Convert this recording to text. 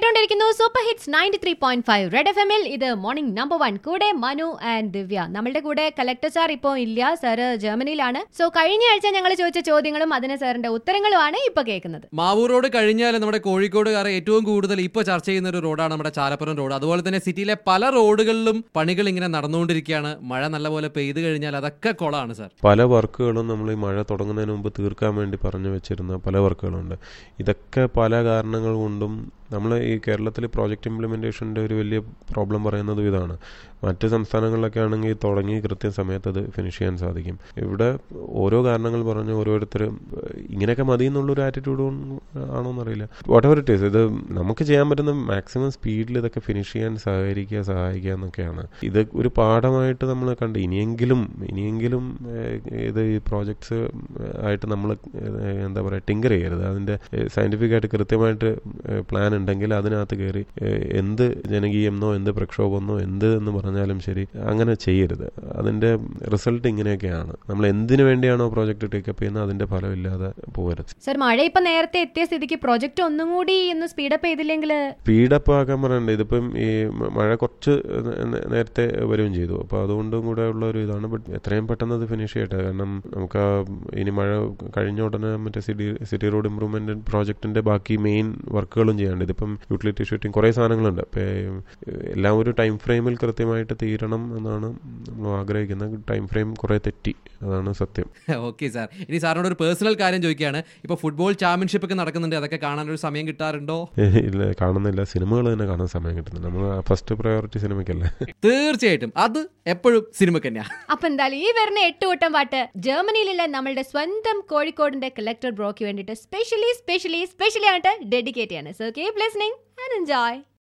കേട്ടോണ്ടിരിക്കുന്നു super hits ninety three point five red F എമ്മിൽ ഇത് morning number one കൂടെ Manu and ദിവ്യ നമ്മളുടെ കൂടെ കലക്ടർ സാർ ഇപ്പോൾ ഇല്ല സാറ് ജർമ്മനിയിലാണ് സോ കഴിഞ്ഞ ആഴ്ച ഞങ്ങൾ ചോദിച്ച ചോദ്യങ്ങളും അതിന് സാറിന്റെ ഉത്തരങ്ങളുമാണ് ഇപ്പൊ കേൾക്കുന്നത് മാവൂർ റോഡ് കഴിഞ്ഞാൽ നമ്മുടെ കോഴിക്കോടുകാർ ഏറ്റവും കൂടുതൽ ഇപ്പോൾ ചർച്ച ചെയ്യുന്ന ഒരു റോഡാണ് നമ്മുടെ ചാലപ്പുറം റോഡ് അതുപോലെ തന്നെ സിറ്റിയിലെ പല റോഡുകളിലും പണികൾ ഇങ്ങനെ നടന്നുകൊണ്ടിരിക്കുകയാണ് മഴ നല്ലപോലെ പെയ്തു കഴിഞ്ഞാൽ അതൊക്കെ കൊളാണ് സാർ പല വർക്കുകളും നമ്മൾ ഈ മഴ തുടങ്ങുന്നതിന് മുമ്പ് തീർക്കാൻ വേണ്ടി പറഞ്ഞു വെച്ചിരുന്ന പല വർക്കുകളുണ്ട് ഇതൊക്കെ പല കാരണങ്ങൾ കൊണ്ടും നമ്മൾ ഈ കേരളത്തിൽ പ്രോജക്റ്റ് ഇംപ്ലിമെൻറ്റേഷൻ്റെ ഒരു വലിയ പ്രോബ്ലം പറയുന്നത് ഇതാണ് മറ്റ് സംസ്ഥാനങ്ങളിലൊക്കെ ആണെങ്കിൽ തുടങ്ങി കൃത്യസമയത്ത് അത് ഫിനിഷ് ചെയ്യാൻ സാധിക്കും ഇവിടെ ഓരോ കാരണങ്ങൾ പറഞ്ഞ് ഓരോരുത്തരും ഇങ്ങനെയൊക്കെ മതി എന്നുള്ളൊരു ആറ്റിറ്റ്യൂഡ് ആണോന്നറിയില്ല വാട്ട് എവർ ഇറ്റ് ഈസ് ഇത് നമുക്ക് ചെയ്യാൻ പറ്റുന്ന മാക്സിമം സ്പീഡിൽ ഇതൊക്കെ ഫിനിഷ് ചെയ്യാൻ സഹകരിക്കുക സഹായിക്കുക എന്നൊക്കെയാണ് ഇത് ഒരു പാഠമായിട്ട് നമ്മൾ കണ്ട് ഇനിയെങ്കിലും ഇനിയെങ്കിലും ഏഹ്, ഇത് ഈ പ്രോജക്ട്സ് ആയിട്ട് നമ്മൾ എന്താ പറയുക ടിങ്കർ ചെയ്യരുത് അതിൻ്റെ സയൻറ്റിഫിക് ആയിട്ട് കൃത്യമായിട്ട് പ്ലാൻ ഉണ്ടെങ്കിൽ അതിനകത്ത് കയറി ഏഹ്, എന്ത് ജനകീയമെന്നോ എന്ത് പ്രക്ഷോഭമെന്നോ എന്ത് എന്ന് പറഞ്ഞാലും ശരി അങ്ങനെ ചെയ്യരുത് അതിൻ്റെ റിസൾട്ട് ഇങ്ങനെയൊക്കെയാണ് നമ്മൾ എന്തിനു വേണ്ടിയാണോ പ്രോജക്റ്റ് ടേക്കപ്പ് ചെയ്യുന്നത് അതിൻ്റെ ഫലമില്ലാതെ പോകരുത് സർ മഴ ഇപ്പൊ നേരത്തെ എത്തിയ സ്ഥിതിക്ക് പ്രോജക്റ്റ് ഒന്നും കൂടി ഒന്ന് സ്പീഡപ്പ് ചെയ്തില്ലെങ്കിൽ സ്പീഡപ്പ് ആക്കാൻ പറയണ്ട ഇതിപ്പം ഈ മ- മഴ കുറച്ച് നേ- നേരത്തെ വരികയും ചെയ്തു അപ്പോൾ അതുകൊണ്ടും കൂടെ ഉള്ള ഒരു ഇതാണ് ബട്ട് എത്രയും പെട്ടെന്ന് അത് ഫിനിഷ് ചെയ്യട്ടെ കാരണം നമുക്ക് ആ ഇനി മഴ കഴിഞ്ഞ ഉടനെ മറ്റേ സിറ്റി സിറ്റി റോഡ് ഇമ്പ്രൂവ്മെന്റ് പ്രോജക്റ്റിന്റെ ബാക്കി മെയിൻ വർക്കുകളും ചെയ്യാണ്ട് ഇതിപ്പം യൂട്ടിലിറ്റി ഷൂട്ടിങ് കുറേ സാധനങ്ങളുണ്ട് അപ്പോൾ എല്ലാം ഒരു ടൈം ഫ്രെയിമിൽ കൃത്യമായിട്ട് തീരണം എന്നാണ് നമ്മൾ ആഗ്രഹിക്കുന്നത് ടൈം ഫ്രെയിം കുറേ തെറ്റി അതാണ് സത്യം ഓക്കെ സാർ ഇനി സാറിനോട് ഒരു പേഴ്സണൽ കാര്യം ചോദിക്കുകയാണ് ഇപ്പോൾ ഫുട്ബോൾ ചാമ്പ്യൻഷിപ്പ് ഒക്കെ നടക്കുന്നുണ്ട് അതൊക്കെ കാണാനൊരു സമയം കിട്ടാറുണ്ടോ ഇല്ല കാണുന്നില്ല സിനിമകൾ തന്നെ കാണാൻ സമയം കിട്ടുന്നില്ല നമ്മൾ ഫസ്റ്റ് പ്രയോറിറ്റി സിനിമയ്ക്കല്ലേ തീർച്ചയായിട്ടും അത് എപ്പോഴും സിനിമക്ക് തന്നെയാണ് അപ്പൊ എന്തായാലും ഈ വരുന്ന എട്ട് വട്ടം പാട്ട് ജർമ്മനിയിലുള്ള നമ്മളുടെ സ്വന്തം കോഴിക്കോടിന്റെ കളക്ടർ ബ്രോക്ക് വേണ്ടിയിട്ട് സ്പെഷ്യലി സ്പെഷ്യലി സ്പെഷ്യലി ആയിട്ട് ഡെഡിക്കേറ്റ് ചെയ്യാണ് so keep listening and enjoy